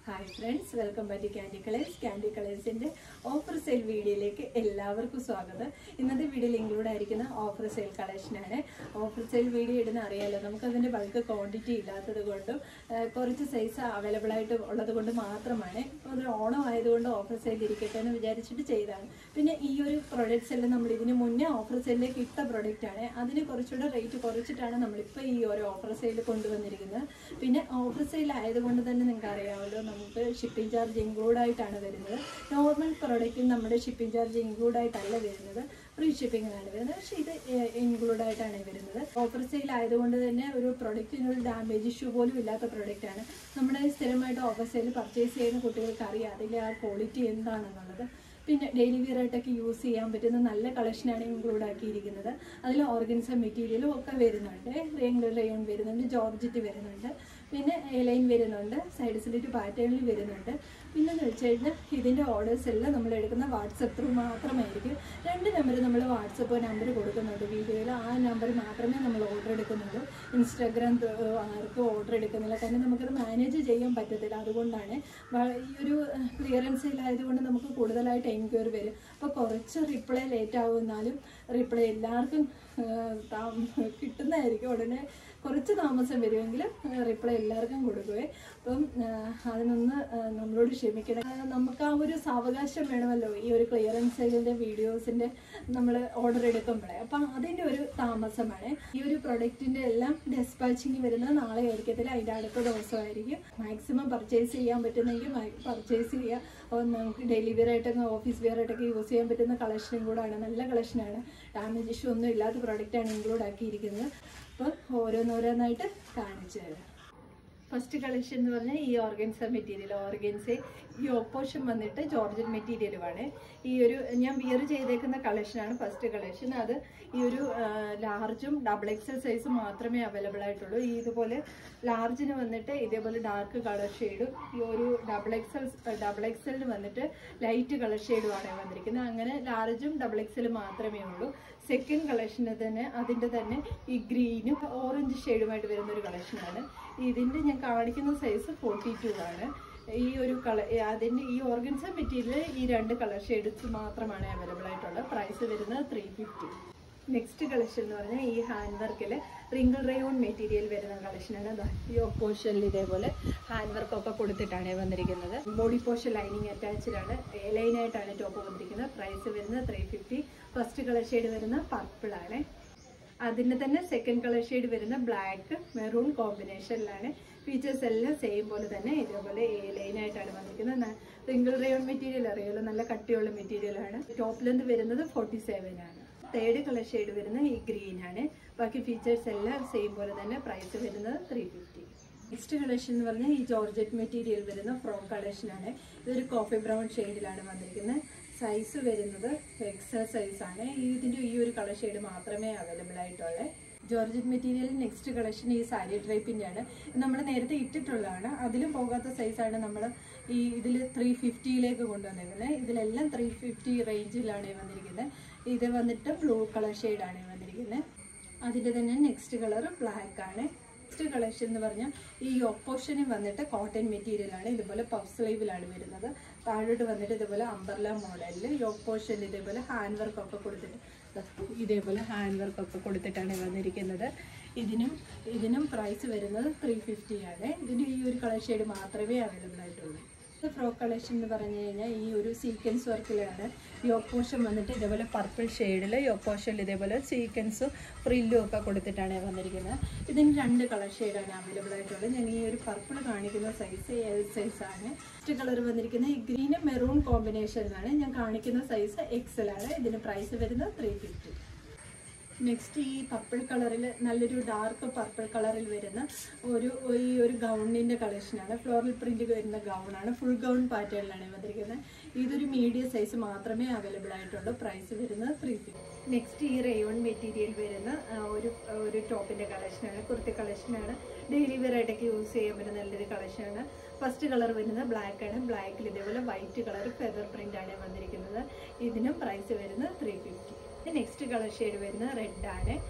hi friends welcome back to candy colours candy കളേഴ്സിന്റെ offer sale വീഡിയോയിലേക്ക് എല്ലാവർക്കും സ്വാഗതം ഇന്നത്തെ വീഡിയോയിൽ ഇൻക്ലൂഡ് ആയിരിക്കുന്ന ഓഫർ സെയിൽ കളക്ഷനാണ് ഓഫർ സെയിൽ വീഡിയോ ഇടുന്ന അറിയാലോ നമുക്ക് അതിന്റെ ബൾക്ക് ക്വാണ്ടിറ്റി ഇല്ലാത്തത് കൊണ്ടും ആ, കുറച്ച് സൈസ് അവൈലബിൾ ആയിട്ട് ഉള്ളത് കൊണ്ട് മാത്രമാണ് ഒരു ഓണം ആയതുകൊണ്ട് ഓഫർ സെയിൽ ഇരിക്കട്ടെ എന്ന് വിചാരിച്ചിട്ട് ചെയ്തതാണ് പിന്നെ ഈ ഒരു പ്രൊഡക്ട്സ് എല്ലാം നമ്മൾ ഇതിന് മുന്നേ ഓഫർ സെയിലിലേക്ക് ഇട്ട പ്രൊഡക്റ്റ് ആണ് അതിന് കുറച്ചുകൂടെ റേറ്റ് കുറച്ചിട്ടാണ് നമ്മളിപ്പോൾ ഈ ഒരു ഓഫർ സെയിൽ കൊണ്ടുവന്നിരിക്കുന്നത് പിന്നെ ഓഫർ സെയിൽ ആയതുകൊണ്ട് തന്നെ നിങ്ങൾക്ക് അറിയാമല്ലോ നമുക്ക് ഷിപ്പിംഗ് ചാർജ് ഇൻക്ലൂഡ് ആയിട്ടാണ് വരുന്നത് നോർമൽ പ്രൊഡക്റ്റിന് നമ്മുടെ ഷിപ്പിംഗ് ചാർജ് ഇൻക്ലൂഡ് ആയിട്ടല്ല വരുന്നത് ഫ്രീ ഷിപ്പിങ്ങിലാണ് വരുന്നത് പക്ഷേ ഇത് ഇൻക്ലൂഡ് ആയിട്ടാണ് വരുന്നത് ഓഫർ സെയിൽ ആയതുകൊണ്ട് തന്നെ ഒരു പ്രൊഡക്റ്റിന് ഒരു ഡാമേജ് ഇഷ്യൂ പോലും ഇല്ലാത്ത പ്രൊഡക്റ്റാണ് നമ്മുടെ സ്ഥിരമായിട്ട് ഓഫർ സെയിൽ പർച്ചേസ് ചെയ്യുന്ന കുട്ടികൾക്ക് അറിയാം അതിലെ ആ ക്വാളിറ്റി എന്താണെന്നുള്ളത് പിന്നെ ഡെയിലി വെയർ ആയിട്ടൊക്കെ യൂസ് ചെയ്യാൻ പറ്റുന്ന നല്ല കളക്ഷനാണ് ഇൻക്ലൂഡ് ആക്കിയിരിക്കുന്നത് അതിൽ ഓർഗൻസ മെറ്റീരിയലും ഒക്കെ വരുന്നുണ്ട് റെയിൻലർ റെയോൺ വരുന്നുണ്ട് ജോർജറ്റ് വരുന്നുണ്ട് പിന്നെ എലൈൻ വരുന്നുണ്ട് സൈഡ് സ്ലിറ്റ് പാറ്റേണിൽ വരുന്നുണ്ട് പിന്നെന്ന് വെച്ച് കഴിഞ്ഞാൽ ഇതിൻ്റെ ഓർഡേഴ്സ് എല്ലാം നമ്മൾ എടുക്കുന്ന വാട്സപ്പ് ത്രൂ മാത്രമായിരിക്കും രണ്ട് നമ്പർ നമ്മൾ വാട്സപ്പ് നമ്പർ കൊടുക്കുന്നുണ്ട് വീഡിയോയിൽ ആ നമ്പർ മാത്രമേ നമ്മൾ ഓർഡർ എടുക്കുന്നുള്ളൂ ഇൻസ്റ്റാഗ്രാം ആർക്കും ഓർഡർ എടുക്കുന്നില്ല കാരണം നമുക്കത് മാനേജ് ചെയ്യാൻ പറ്റത്തില്ല അതുകൊണ്ടാണ് വ- ഈ ഒരു ക്ലിയറൻസ് ആയതുകൊണ്ട് നമുക്ക് കൂടുതലായിട്ട് എൻക്വയറി വരും അപ്പോൾ കുറച്ച് റിപ്ലൈ ലേറ്റ് ആവുന്നാലും റിപ്ലൈ എല്ലാവർക്കും ആ, താ- കിട്ടുന്നതായിരിക്കും ഉടനെ കുറച്ച് താമസം വരുമെങ്കിലും റിപ്ലൈ എല്ലാവർക്കും കൊടുക്കുവേ അപ്പം ആ, അതിനൊന്ന് ആ, നമ്മളോട് ക്ഷമിക്കണം ആ, നമുക്ക് ആ ഒരു സാവകാശം വേണമല്ലോ ഈ ഒരു ക്ലിയറൻസ് സെയിലിൻ്റെ വീഡിയോസിൻ്റെ നമ്മൾ ഓർഡർ എടുക്കുമ്പോഴേ അപ്പം അതിൻ്റെ ഒരു താമസമാണ് ഈ ഒരു പ്രൊഡക്റ്റിൻ്റെ എല്ലാം ഡെസ്പാച്ചിങ് വരുന്നത് നാളെ ആയിരിക്കത്തില്ല അതിൻ്റെ അടുത്ത ദിവസമായിരിക്കും മാക്സിമം പർച്ചേസ് ചെയ്യാൻ പറ്റുന്നെങ്കിൽ പർച്ചേസ് ചെയ്യുക അപ്പോൾ നമുക്ക് ഡെയിലി വെയർ ആയിട്ടൊക്കെ ഓഫീസ് വെയർ ആയിട്ടൊക്കെ യൂസ് ചെയ്യാൻ പറ്റുന്ന കളക്ഷനും കൂടാണ് നല്ല കളക്ഷനാണ് ഡാമേജ് ഇഷ്യൂ ഒന്നും ഇല്ലാത്ത പ്രോഡക്റ്റാണ് ഇൻക്ലൂഡ് ആക്കിയിരിക്കുന്നത് അപ്പോൾ ഓരോന്നോരോന്നായിട്ട് കാണിച്ചു തരാം ഫസ്റ്റ് കളക്ഷൻ എന്ന് പറഞ്ഞാൽ ഈ ഓർഗൻസ മെറ്റീരിയൽ ഓർഗൻസ് ഈ ഓപ്പോഷൻ വന്നിട്ട് ജോർജൻ മെറ്റീരിയലുമാണ് ഈ ഒരു ഞാൻ വിയർ ചെയ്തേക്കുന്ന കളക്ഷനാണ് ഫസ്റ്റ് കളക്ഷൻ അത് ഈ ഒരു ലാർജും ഡബിൾ എക്സൽ സൈസും മാത്രമേ അവൈലബിൾ ആയിട്ടുള്ളൂ ഈ ഇതുപോലെ ലാർജിന് വന്നിട്ട് ഇതേപോലെ ഡാർക്ക് കളർ ഷെയ്ഡും ഈ ഒരു ഡബിൾ എക്സൽ ഡബിൾ എക്സലിന് വന്നിട്ട് ലൈറ്റ് കളർ ഷെയ്ഡുമാണ് വന്നിരിക്കുന്നത് അങ്ങനെ ലാർജും ഡബിൾ എക്സലും മാത്രമേ ഉള്ളൂ സെക്കൻഡ് കളക്ഷന് തന്നെ അതിൻ്റെ തന്നെ ഈ ഗ്രീനും ഓറഞ്ച് ഷെയ്ഡുമായിട്ട് വരുന്ന ഒരു കളക്ഷനാണ് ഇതിൻ്റെ ഞാൻ കാണിക്കുന്ന സൈസ് ഫോർട്ടി ടു ആണ് ഈ ഒരു കളർ അതിൻ്റെ ഈ ഓർഗൻസ മെറ്റീരിയൽ ഈ രണ്ട് കളർ ഷെയ്ഡ്സ് മാത്രമാണ് അവൈലബിൾ ആയിട്ടുള്ളത് പ്രൈസ് വരുന്നത് ത്രീ ഫിഫ്റ്റി നെക്സ്റ്റ് കളക്ഷൻ എന്ന് പറഞ്ഞാൽ ഈ ഹാൻഡ് വർക്കിൽ റിങ്കിൾ റയോൺ മെറ്റീരിയൽ വരുന്ന കളക്ഷനാണ് ദാ ഈ പോർഷനിൽ ഇതേപോലെ ഹാൻഡ് വർക്ക് ഒക്കെ കൊടുത്തിട്ടാണ് വന്നിരിക്കുന്നത് ബോഡി പോർഷൻ ലൈനിങ് അറ്റാച്ച്ഡ് ആണ് എ ലൈനായിട്ടാണ് ടോപ്പ് വന്നിരിക്കുന്നത് പ്രൈസ് വരുന്നത് three fifty first colour shade വരുന്ന പർപ്പിൾ ആണ് അതിന് തന്നെ സെക്കൻഡ് കളർ ഷെയ്ഡ് വരുന്ന ബ്ലാക്ക് മെറൂൺ കോമ്പിനേഷനിലാണ് ഫീച്ചേഴ്സ് എല്ലാം സെയിം പോലെ തന്നെ ഇതേപോലെ എ ലൈനായിട്ടാണ് വന്നിരിക്കുന്നത് റിങ്കിൾ റയോൺ മെറ്റീരിയൽ അറിയാലോ നല്ല കട്ടിയുള്ള മെറ്റീരിയൽ ആണ് ടോപ്പ് ലെന്ത് വരുന്നത് ഫോർട്ടി സെവൻ ആണ് തേർഡ് കളർ ഷെയ്ഡ് വരുന്ന ഈ ഗ്രീൻ ആണ് ബാക്കി ഫീച്ചേഴ്സ് എല്ലാം സെയിം പോലെ തന്നെ പ്രൈസ് വരുന്നത് ത്രീ ഫിഫ്റ്റി നെക്സ്റ്റ് കളക്ഷൻ എന്ന് പറഞ്ഞാൽ ഈ ജോർജറ്റ് മെറ്റീരിയൽ വരുന്ന ഫ്രോക്ക് കളക്ഷൻ ആണ് ഇതൊരു കോഫി ബ്രൗൺ ഷെയ്ഡിലാണ് വന്നിരിക്കുന്നത് സൈസ് വരുന്നത് എക്സൽ സൈസ് ആണ് ഈ ഇതിൻ്റെ ഈ ഒരു കളർ ഷെയ്ഡ് മാത്രമേ അവൈലബിൾ ആയിട്ടുള്ളൂ ജോർജറ്റ് മെറ്റീരിയൽ നെക്സ്റ്റ് കളക്ഷൻ ഈ സാരി ഡ്രൈപ്പിൻ്റെ ആണ് നമ്മൾ നേരത്തെ ഇട്ടിട്ടുള്ളതാണ് അതിലും പോകാത്ത സൈസാണ് നമ്മൾ ഈ ഇതിൽ ത്രീ ഫിഫ്റ്റിയിലേക്ക് കൊണ്ടുവന്നിരിക്കുന്നത് ഇതിലെല്ലാം ത്രീ ഫിഫ്റ്റി റേഞ്ചിലാണ് വന്നിരിക്കുന്നത് ഇത് വന്നിട്ട് ബ്ലൂ കളർ ഷെയ്ഡാണ് വന്നിരിക്കുന്നത് അതിൻ്റെ തന്നെ നെക്സ്റ്റ് കളർ ബ്ലാക്ക് ആണ് നെക്സ്റ്റ് കളക്ഷൻ എന്ന് പറഞ്ഞാൽ ഈ ഒപ്പോഷന് വന്നിട്ട് കോട്ടൺ മെറ്റീരിയൽ ആണ് ഇതുപോലെ പഫ് സ്ലീവിലാണ് വരുന്നത് താഴോട്ട് വന്നിട്ട് ഇതുപോലെ അമ്പർല മോഡലിൽ ഈ ഒപ്പോഷൻ ഇതേപോലെ ഹാൻഡ് വർക്ക് ഒക്കെ കൊടുത്തിട്ട് ദാ ഇതേപോലെ ഹാൻഡ് വർക്ക് ഒക്കെ കൊടുത്തിട്ടാണ് വന്നിരിക്കുന്നത് ഇതിനും ഇതിനും പ്രൈസ് വരുന്നത് ത്രീ ഫിഫ്റ്റി ആണ് ഇതിന് ഈ ഒരു കളർ ഷെയ്ഡ് മാത്രമേ അവൈലബിൾ ആയിട്ടുള്ളൂ ഫ്രോക്ക് കളക്ഷൻ എന്ന് പറഞ്ഞു കഴിഞ്ഞാൽ ഈ ഒരു സീക്വൻസ് വർക്കിലാണ് യോക്ക് പോർഷൻ വന്നിട്ട് ഇതേപോലെ പർപ്പിൾ ഷെയ്ഡിൽ യോക്ക് പോർഷനിൽ ഇതേപോലെ സീക്വൻസും ഫ്രില്ലും ഒക്കെ കൊടുത്തിട്ടാണ് വന്നിരിക്കുന്നത് ഇതിന് രണ്ട് കളർ ഷെയ്ഡാണ് അവൈലബിൾ ആയിട്ടുള്ളത് ഞാൻ ഈ ഒരു പർപ്പിൾ കാണിക്കുന്ന സൈസ് ഏത് സൈസാണ് നെക്സ്റ്റ് കളർ വന്നിരിക്കുന്നത് ഈ ഗ്രീനും മെറൂൺ കോമ്പിനേഷനിലാണ് ഞാൻ കാണിക്കുന്ന സൈസ് എക്സൽ ആണ് ഇതിന് പ്രൈസ് വരുന്നത് ത്രീ ഫിഫ്റ്റി നെക്സ്റ്റ് ഈ പർപ്പിൾ കളറിൽ നല്ലൊരു ഡാർക്ക് പർപ്പിൾ കളറിൽ വരുന്ന ഒരു ഈ ഒരു ഗൗണിൻ്റെ കളക്ഷനാണ് ഫ്ലോറൽ പ്രിന്റ് വരുന്ന ഗൗണാണ് ഫുൾ ഗൗൺ പാറ്റേണിലാണ് വന്നിരിക്കുന്നത് ഇതൊരു മീഡിയം സൈസ് മാത്രമേ അവൈലബിൾ ആയിട്ടുള്ളൂ പ്രൈസ് വരുന്നത് ത്രീ ഫിഫ്റ്റി നെക്സ്റ്റ് ഈ റയോൺ മെറ്റീരിയൽ വരുന്ന ആ, ഒരു ഒരു ടോപ്പിൻ്റെ കളക്ഷനാണ് കുർത്തി കളക്ഷനാണ് ഡെയിലി വെയർ ആയിട്ടൊക്കെ യൂസ് ചെയ്യാൻ പറ്റുന്ന നല്ലൊരു കളക്ഷനാണ് ഫസ്റ്റ് കളർ വരുന്നത് ബ്ലാക്ക് ആണ് ബ്ലാക്കിൽ ഇതേപോലെ വൈറ്റ് കളർ ഫെദർ പ്രിന്റ് ആണ് വന്നിരിക്കുന്നത് ഇതിനും പ്രൈസ് വരുന്നത് three fifty next colour shade വരുന്നത് റെഡ് ആണ്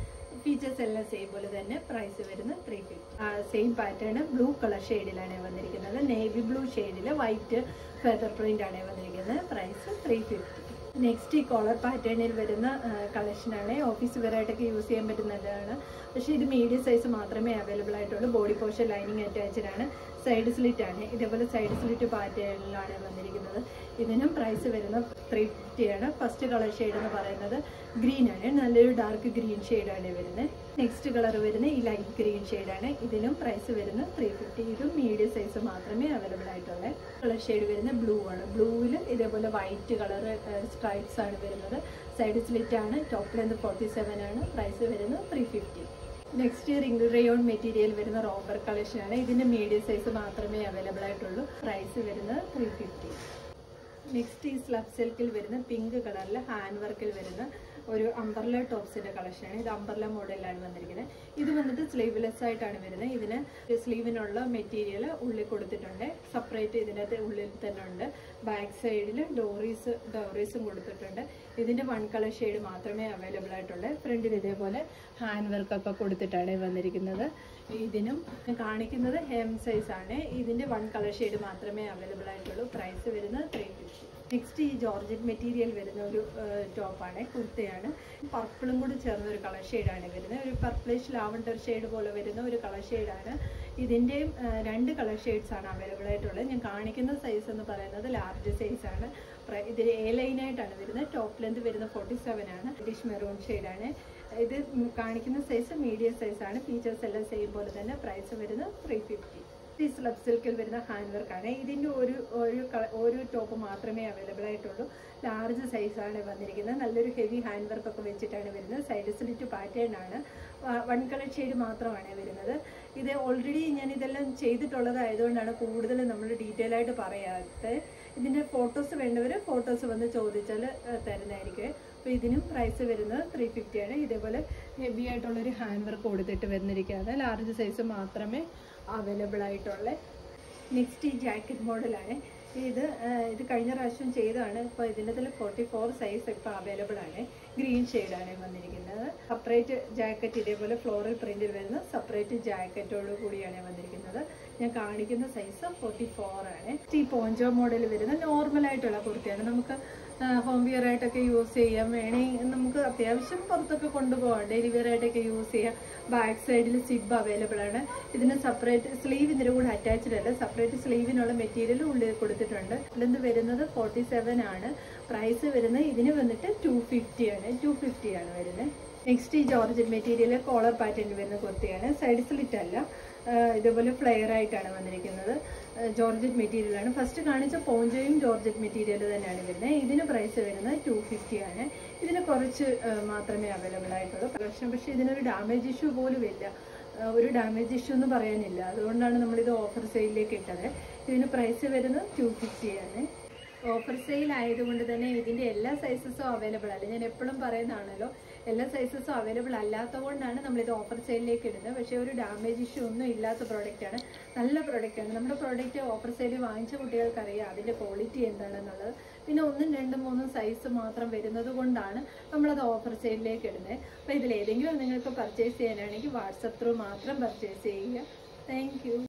ഫീച്ചേഴ്സ് എല്ലാം സെയിം പോലെ തന്നെ പ്രൈസ് വരുന്നത് three fifty same pattern blue colour ഷെയ്ഡിലാണ് വന്നിരിക്കുന്നത് നേവി ബ്ലൂ ഷെയ്ഡിൽ വൈറ്റ് ഫെദർ പ്രിന്റ് ആണ് വന്നിരിക്കുന്നത് പ്രൈസ് ത്രീ ഫിഫ്റ്റി നെക്സ്റ്റ് ഈ കോളർ പാറ്റേണിൽ വരുന്ന കളക്ഷനാണ് ഓഫീസ് വെയറായിട്ടൊക്കെ യൂസ് ചെയ്യാൻ പറ്റുന്നതാണ് പക്ഷേ ഇത് മീഡിയം സൈസ് മാത്രമേ അവൈലബിൾ ആയിട്ടുള്ളൂ ബോഡി പോർഷൻ ലൈനിങ് അറ്റാച്ച്ഡ് ആണ് സൈഡ് സ്ലിറ്റ് ആണ് ഇതേപോലെ സൈഡ് സ്ലിറ്റ് പാറ്റേണിലാണ് വന്നിരിക്കുന്നത് ഇതിനും പ്രൈസ് വരുന്നത് ത്രീ ഫിഫ്റ്റി ആണ് ഫസ്റ്റ് കളർ ഷെയ്ഡ് എന്ന് പറയുന്നത് ഗ്രീൻ ആണ് നല്ലൊരു ഡാർക്ക് ഗ്രീൻ ഷെയ്ഡാണ് വരുന്നത് നെക്സ്റ്റ് കളർ വരുന്നത് ഈ ലൈറ്റ് ഗ്രീൻ ഷെയ്ഡാണ് ഇതിനും പ്രൈസ് വരുന്നത് ത്രീ ഫിഫ്റ്റി ഇതും മീഡിയം സൈസ് മാത്രമേ അവൈലബിൾ ആയിട്ടുള്ളൂ കളർ ഷെയ്ഡ് വരുന്നത് ബ്ലൂ ആണ് ബ്ലൂവിൽ ഇതേപോലെ വൈറ്റ് കളർ സ്ട്രൈപ്സ് ആണ് വരുന്നത് സൈഡ് സ്ലിറ്റ് ആണ് ടോപ്പ് ലെന്ത് ഫോർട്ടി സെവൻ ആണ് പ്രൈസ് വരുന്നത് three fifty next wrinkle rayon material വരുന്ന റോബർ കളക്ഷൻ ആണ് ഇതിന്റെ മീഡിയം സൈസ് മാത്രമേ അവൈലബിൾ ആയിട്ടുള്ളൂ പ്രൈസ് വരുന്നത് ത്രീ ഫിഫ്റ്റി നെക്സ്റ്റ് ഈ സ്ലബ് സിൽക്കിൽ വരുന്ന പിങ്ക് കളറിൽ ഹാൻഡ് വർക്കിൽ വരുന്ന ഒരു അംബർല ടോപ്സിന്റെ കളക്ഷനാണ് ഇത് അംബർല മോഡലിലാണ് വന്നിരിക്കുന്നത് ഇത് വന്നിട്ട് സ്ലീവ്ലെസ് ആയിട്ടാണ് വരുന്നത് ഇതിന് സ്ലീവിനുള്ള മെറ്റീരിയൽ ഉള്ളിൽ കൊടുത്തിട്ടുണ്ട് സെപ്പറേറ്റ് ഇതിനകത്ത് ഉള്ളിൽ തന്നെ ഉണ്ട് ബാക്ക് സൈഡിൽ ഡോറീസ് ഡോറീസും കൊടുത്തിട്ടുണ്ട് ഇതിന്റെ വൺ കളർ ഷെയ്ഡ് മാത്രമേ അവൈലബിൾ ആയിട്ടുള്ളൂ ഫ്രണ്ടിൽ ഇതേപോലെ ഹാൻഡ് വർക്ക് ഒക്കെ കൊടുത്തിട്ടാണ് വന്നിരിക്കുന്നത് ഇതിനും കാണിക്കുന്നത് ഹെം സൈസ് ആണ് ഇതിന്റെ വൺ കളർ ഷെയ്ഡ് മാത്രമേ അവൈലബിൾ ആയിട്ടുള്ളൂ പ്രൈസ് വരുന്നത് ത്രീ ഫിഫ്റ്റി നെക്സ്റ്റ് ഈ ജോർജറ്റ് മെറ്റീരിയൽ വരുന്ന ഒരു ടോപ്പാണ് കുർത്തയാണ് പർപ്പിളും കൂടി ചേർന്ന ഒരു കളർ ഷെയ്ഡാണ് വരുന്നത് ഒരു പർപ്പിളിഷ് ലാവണ്ടർ ഷെയ്ഡ് പോലെ വരുന്ന ഒരു കളർ ഷെയ്ഡാണ് ഇതിൻ്റെയും രണ്ട് കളർ ഷെയ്ഡ്സ് ആണ് അവൈലബിൾ ആയിട്ടുള്ളത് ഞാൻ കാണിക്കുന്ന സൈസ് എന്ന് പറയുന്നത് ലാർജ് സൈസ് ആണ് ഇതിൽ എ ലൈനായിട്ടാണ് വരുന്നത് ടോപ്പ് ലെന്ത് വരുന്ന ഫോർട്ടി സെവൻ ആണ് ഡിഷ് മെറൂൺ ഷെയ്ഡാണ് ഇത് കാണിക്കുന്ന സൈസ് മീഡിയം സൈസ് ആണ് ഫീച്ചേഴ്സ് എല്ലാം സെയിം പോലെ തന്നെ പ്രൈസ് വരുന്നത് ത്രീ ഫിഫ്റ്റി ഈ സ്ലബ് സിൽക്കിൽ വരുന്ന ഹാൻഡ് വർക്കാണ് ഇതിൻ്റെ ഒരു ഒരു ഒരു ടോപ്പ് മാത്രമേ അവൈലബിൾ ആയിട്ടുള്ളൂ ലാർജ് സൈസാണ് വന്നിരിക്കുന്നത് നല്ലൊരു ഹെവി ഹാൻഡ് വർക്ക് ഒക്കെ വെച്ചിട്ടാണ് വരുന്നത് സൈഡ് സ്ലിറ്റ് പാറ്റേൺ ആണ് വൺ കളർ ഷെയ്ഡ് മാത്രമാണ് വരുന്നത് ഇത് ഓൾറെഡി ഞാൻ ഇതെല്ലാം ചെയ്തിട്ടുള്ളത് ആയതുകൊണ്ടാണ് കൂടുതൽ നമ്മൾ ഡീറ്റെയിൽ ആയിട്ട് പറയാത്തത് ഇതിൻ്റെ ഫോട്ടോസ് വേണ്ടവർ ഫോട്ടോസ് വന്ന് ചോദിച്ചാൽ തരുന്നതായിരിക്കും അപ്പോൾ ഇതിനും പ്രൈസ് വരുന്നത് ത്രീ ഫിഫ്റ്റിയാണ് ഇതേപോലെ ഹെവി ആയിട്ടുള്ളൊരു ഹാൻഡ് വർക്ക് കൊടുത്തിട്ട് വന്നിരിക്കുകയാണ് ലാർജ് സൈസ് മാത്രമേ അവൈലബിൾ ആയിട്ടുള്ള നെക്സ്റ്റ് ഈ ജാക്കറ്റ് മോഡലാണ് ഇത് ഇത് കഴിഞ്ഞ പ്രാവശ്യം ചെയ്തതാണ് ഇപ്പോൾ ഇതിൻ്റെ ഫോർട്ടി ഫോർ സൈസ് ഇപ്പോൾ അവൈലബിൾ ആണ് ഗ്രീൻ ഷെയ്ഡാണ് വന്നിരിക്കുന്നത് സെപ്പറേറ്റ് ജാക്കറ്റ് ഇതേപോലെ ഫ്ലോറൽ പ്രിന്റിൽ വരുന്ന സെപ്പറേറ്റ് ജാക്കറ്റോട് കൂടിയാണ് വന്നിരിക്കുന്നത് ഞാൻ കാണിക്കുന്ന സൈസ് ഫോർട്ടി ഫോർ ആണ് ഈ പോഞ്ചോ മോഡൽ വരുന്ന നോർമൽ ആയിട്ടുള്ള കുർത്തിയാണ് നമുക്ക് ഹോം വിയർ ആയിട്ടൊക്കെ യൂസ് ചെയ്യാം വേണമെങ്കിൽ നമുക്ക് അത്യാവശ്യം പുറത്തൊക്കെ കൊണ്ടുപോകാം ഡെയിലി വെയർ ആയിട്ടൊക്കെ യൂസ് ചെയ്യാം ബാക്ക് സൈഡിൽ സിബ് അവൈലബിൾ ആണ് ഇതിന് സെപ്പറേറ്റ് സ്ലീവ് ഇതിൻ്റെ കൂടെ അറ്റാച്ച്ഡ് അല്ല സെപ്പറേറ്റ് സ്ലീവിനുള്ള മെറ്റീരിയൽ ഉള്ളിൽ കൊടുത്തിട്ടുണ്ട് ഇതിൽ വരുന്നത് ഫോർട്ടി സെവൻ ആണ് പ്രൈസ് വരുന്നത് ഇതിന് വന്നിട്ട് ടു ഫിഫ്റ്റി ആണ് ടു ഫിഫ്റ്റി ആണ് വരുന്നത് നെക്സ്റ്റ് ഈ ജോർജറ്റ് മെറ്റീരിയൽ കോളർ പാറ്റേൺ വരുന്ന കുർത്തിയാണ് സൈഡ് സ്ലിറ്റ് അല്ല ഇതേപോലെ ഫ്ലെയർ ആയിട്ടാണ് വന്നിരിക്കുന്നത് ജോർജറ്റ് മെറ്റീരിയൽ ആണ് ഫസ്റ്റ് കാണിച്ച പോഞ്ചയും ജോർജറ്റ് മെറ്റീരിയൽ തന്നെയാണ് വരുന്നത് ഇതിന് പ്രൈസ് വരുന്നത് ടു ഫിഫ്റ്റി ആണ് ഇതിന് കുറച്ച് മാത്രമേ അവൈലബിൾ ആയിട്ടുള്ളൂ പക്ഷേ പക്ഷേ ഇതിനൊരു ഡാമേജ് ഇഷ്യൂ പോലും ഇല്ല ഒരു ഡാമേജ് ഇഷ്യൂ എന്ന് പറയാനില്ല അതുകൊണ്ടാണ് നമ്മളിത് ഓഫർ സെയിലിലേക്ക് ഇട്ടത് ഇതിന് പ്രൈസ് വരുന്നത് ടു ഫിഫ്റ്റി ആണ് ഓഫർ സെയിൽ ആയതുകൊണ്ട് തന്നെ ഇതിന്റെ എല്ലാ സൈസസും അവൈലബിൾ അല്ല ഞാൻ എപ്പോഴും പറയുന്നതാണല്ലോ എല്ലാ സൈസസും അവൈലബിൾ അല്ലാത്തതുകൊണ്ടാണ് നമ്മളിത് ഓഫർ സെയിലിലേക്ക് ഇടുന്നത് പക്ഷേ ഒരു ഡാമേജ് ഇഷ്യൂ ഒന്നും ഇല്ലാത്ത പ്രോഡക്റ്റ് ആണ് നല്ല പ്രോഡക്റ്റ് ആണ് നമ്മുടെ പ്രോഡക്റ്റ് ഓഫർ സെയിൽ വാങ്ങിച്ച കുട്ടികൾക്ക് അറിയാം അതിന്റെ ക്വാളിറ്റി എന്താണെന്നുള്ളത് പിന്നെ ഒന്നും രണ്ടും മൂന്നും സൈസ് മാത്രം വരുന്നത് കൊണ്ടാണ് നമ്മളത് ഓഫർ സെയിലിലേക്ക് ഇടുന്നത് അപ്പോൾ ഇതിൽ ഏതെങ്കിലും നിങ്ങൾക്ക് പർച്ചേസ് ചെയ്യാനാണെങ്കിൽ വാട്സപ്പ് ത്രൂ മാത്രം പർച്ചേസ് ചെയ്യുക താങ്ക്